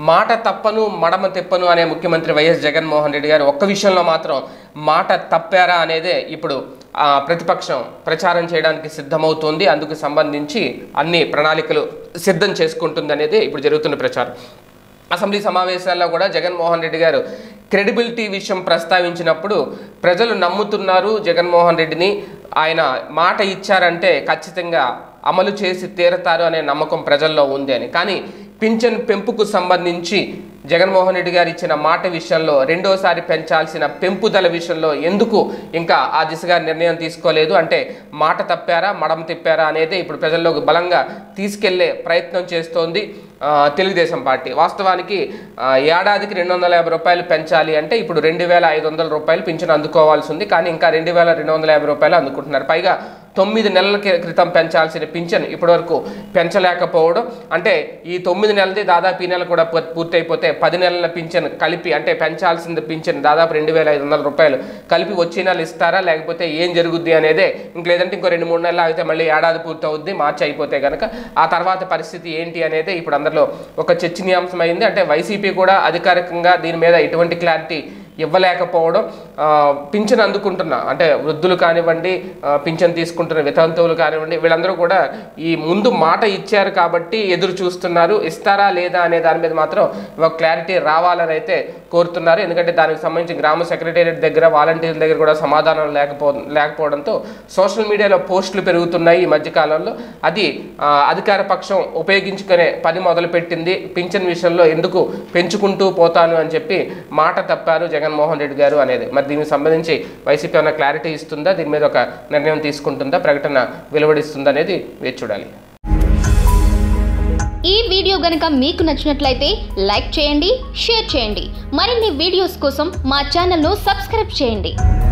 మాట తప్పను మడమ తెప్పను అనే ముఖ్యమంత్రి వైఎస్ జగన్మోహన్ రెడ్డి గారు ఒక్క విషయంలో మాత్రం మాట తప్పారా అనేదే ఇప్పుడు ఆ, ప్రతిపక్షం ప్రచారం చేయడానికి సిద్ధమవుతోంది అందుకు సంబంధించి అన్ని ప్రణాళికలు సిద్ధం చేసుకుంటుంది అనేది ఇప్పుడు జరుగుతున్న ప్రచారం అసెంబ్లీ సమావేశాల్లో కూడా జగన్మోహన్ రెడ్డి గారు క్రెడిబిలిటీ విషయం ప్రస్తావించినప్పుడు ప్రజలు నమ్ముతున్నారు జగన్మోహన్ రెడ్డిని ఆయన మాట ఇచ్చారంటే ఖచ్చితంగా అమలు చేసి తీరతారు అనే నమ్మకం ప్రజల్లో ఉంది అని కానీ పింఛన్ పెంపుకు సంబంధించి జగన్మోహన్ రెడ్డి గారు ఇచ్చిన మాట విషయంలో రెండోసారి పెంచాల్సిన పెంపుదల విషయంలో ఎందుకు ఇంకా ఆ దిశగా నిర్ణయం తీసుకోలేదు అంటే మాట తప్పారా మడం తిప్పారా అనేది ఇప్పుడు ప్రజల్లోకి బలంగా తీసుకెళ్లే ప్రయత్నం చేస్తోంది ఆ, తెలుగుదేశం పార్టీ వాస్తవానికి ఆ, ఏడాదికి రెండు వందల యాభై రూపాయలు పెంచాలి అంటే ఇప్పుడు రెండు వేల ఐదు వందల రూపాయలు పింఛన్ అందుకోవాల్సి ఉంది కానీ ఇంకా రెండు వేల రెండు వందల యాభై రూపాయలు అందుకుంటున్నారు పైగా తొమ్మిది నెలల కి- క్రితం పెంచాల్సిన పింఛన్ ఇప్పటివరకు పెంచలేకపోవడం అంటే ఈ తొమ్మిది నెలది దాదాపు ఈ నెల కూడా పూర్- పూర్తయిపోతే పది నెలల పింఛన్ కలిపి అంటే పెంచాల్సింది పింఛన్ దాదాపు రెండు వేల ఐదు వందల రూపాయలు కలిపి వచ్చే నెలలు ఇస్తారా లేకపోతే ఏం జరుగుద్ది అనేదే ఇంక లేదంటే ఇంకో రెండు మూడు నెలలు అయితే మళ్ళీ ఏడాది పూర్తి అవుద్ది మార్చి అయిపోతే కనుక ఆ తర్వాత పరిస్థితి ఏంటి అనేది ఇప్పుడు అందరిలో ఒక చర్చనీయాంశం అయింది అంటే వైసీపీ కూడా అధికారికంగా దీని మీద ఎటువంటి క్లారిటీ ఇవ్వలేకపోవడం ఆ, పింఛన్ అందుకుంటున్న అంటే వృద్ధులు కానివ్వండి ఆ, పింఛన్ తీసుకుంటున్న వితంతువులు కానివ్వండి వీళ్ళందరూ కూడా ఈ ముందు మాట ఇచ్చారు కాబట్టి ఎదురు చూస్తున్నారు ఇస్తారా లేదా అనే దాని మీద మాత్రం ఒక క్లారిటీ రావాలని అయితే కోరుతున్నారు ఎందుకంటే దానికి సంబంధించి గ్రామ సెక్రటేరియట్ దగ్గర వాలంటీర్ల దగ్గర కూడా సమాధానం లేకపో లేకపోవడంతో సోషల్ మీడియాలో పోస్టులు పెరుగుతున్నాయి ఈ మధ్యకాలంలో అది ఆ, అధికార పక్షం ఉపయోగించుకునే పని మొదలుపెట్టింది పింఛన్ విషయంలో ఎందుకు పెంచుకుంటూ పోతాను అని చెప్పి మాట తప్పారు జగన్మోహన్ రెడ్డి గారు అనేది మరి దీనికి సంబంధించి వైసీపీ ఏమైనా క్లారిటీ ఇస్తుందా దీని మీద ఒక నిర్ణయం తీసుకుంటుందా ప్రకటన వెలువడిస్తుందా అనేది వేచి చూడాలి ఈ వీడియో గనుక మీకు నచ్చినట్లయితే లైక్ చేయండి షేర్ చేయండి మరిన్ని వీడియోస్ కోసం మా ఛానల్ను సబ్స్క్రైబ్ చేయండి